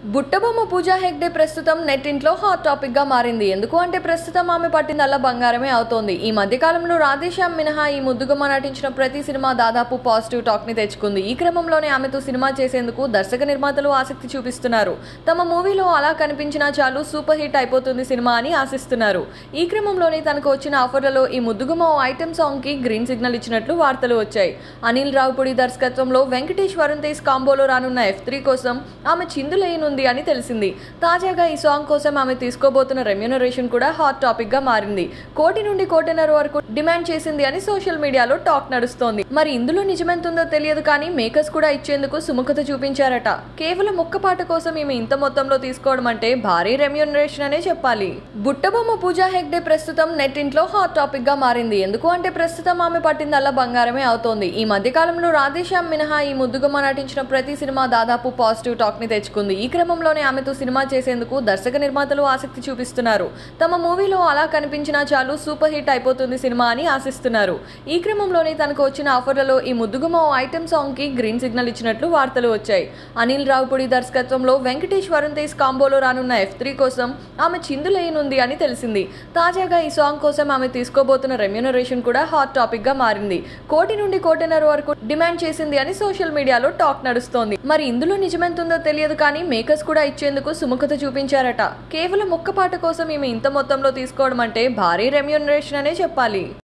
బుట్టబొమ్మ పూజా హెగ్డే ప్రస్తుతం నెట్టింట్లో hot topic గా మారింది ఎందుకు అంటే ప్రస్తుతం ఆమె పట్టిందల్లా బంగారమే అవుతోంది ఈ మధ్య కాలంలో రాధేశ్యామ్ మినహా ఈ ముద్దుగుమ్మ నటించిన ప్రతి సినిమా దాదాపు పాజిటివ్ టాక్ ని తెచ్చుకుంది ఈ క్రమంలోనే ఆమెతో సినిమా చేసేందుకు దర్శక నిర్మాతలు ఆసక్తి చూపిస్తున్నారు తమ మూవీలో అలా కనిపించినా చాలు సూపర్ హిట్ అయిపోతుంది సినిమా అని ఆశిస్తున్నారు ఈ క్రమంలోనే తనకు వచ్చిన ఆఫర్లలో ఈ ముద్దుగుమ్మ ఓ ఐటెం సాంగ్ కి గ్రీన్ సిగ్నల్ ఇచ్చినట్లు వార్తలు వచ్చాయి అనిల్ రావుపూడి దర్శకత్వంలో వెంకటేష్ వరుణ్ తేజ్ కాంబోలో రానున్న ఎఫ్ త్రీ కోసం ఆమె చిందులేయనుంది అని తెలిసింది తాజాగా ఈ సాంగ్ కోసం ఆమె తీసుకోబోతున్న రెమ్యూనరేషన్ కూడా హాట్ టాపిక్ గా మారింది కోటి నుండి కోటిన్నర వరకు డిమాండ్ చేసింది అని సోషల్ మీడియాలో టాక్ నడుస్తోంది మరి ఇందులో నిజమెంతుందో తెలియదు కానీ మేకర్స్ కూడా ఇచ్చేందుకు సుముఖత చూపించారట కేవలం ఒక్క పాట కోసం ఈమె ఇంత మొత్తంలో తీసుకోవడం అంటే భారీ రెమ్యూనరేషన్ అనే చెప్పాలి బుట్టబొమ్మ పూజా హెగ్డే ప్రస్తుతం నెట్టింట్లో హాట్ టాపిక్ గా మారింది ఎందుకు అంటే ప్రస్తుతం ఆమె పట్టిందల్లా బంగారమే అవుతోంది ఈ మధ్య కాలంలో రాధేశ్యామ్ మినహా ఈ ముద్దుగుమ్మ నటించిన ప్రతి సినిమా దాదాపు పాజిటివ్ టాక్ ని తెచ్చుకుంది ఈ క్రమంలోనే ఆమెతో సినిమా చేసేందుకు దర్శక నిర్మాతలు ఆసక్తి చూపిస్తున్నారు తమ మూవీలో అలా కనిపించినా చాలు సూపర్ హిట్ అయిపోతుంది సినిమా అని ఆశిస్తున్నారు ఈ క్రమంలోనే తనకు వచ్చిన ఆఫర్లలో ఈ ముద్దుగుమ్మ ఓ ఐటెం సాంగ్ కి గ్రీన్ సిగ్నల్ ఇచ్చినట్లు వార్తలు వచ్చాయి అనిల్ రావుపూడి దర్శకత్వంలో వెంకటేష్ వరుణ్ తేజ్ కాంబోలో రానున్న ఎఫ్ త్రీ కోసం ఆమె చిందులేయనుంది అని తెలిసింది తాజాగా ఈ సాంగ్ కోసం ఆమె తీసుకోబోతున్న రెమ్యూనరేషన్ కూడా హాట్ టాపిక్ గా మారింది కోటి నుండి కోటిన్నర వరకు డిమాండ్ చేసింది అని సోషల్ మీడియాలో టాక్ నడుస్తోంది మరి ఇందులో నిజమెంతుందో తెలియదు కానీ మేకర్స్ కూడా ఇచ్చేందుకు సుముఖత చూపించారట కేవలం ఒక్క పాట కోసం ఈమె ఇంత మొత్తంలో తీసుకోవడం అంటే భారీ రెమ్యూనరేషన్ అనే చెప్పాలి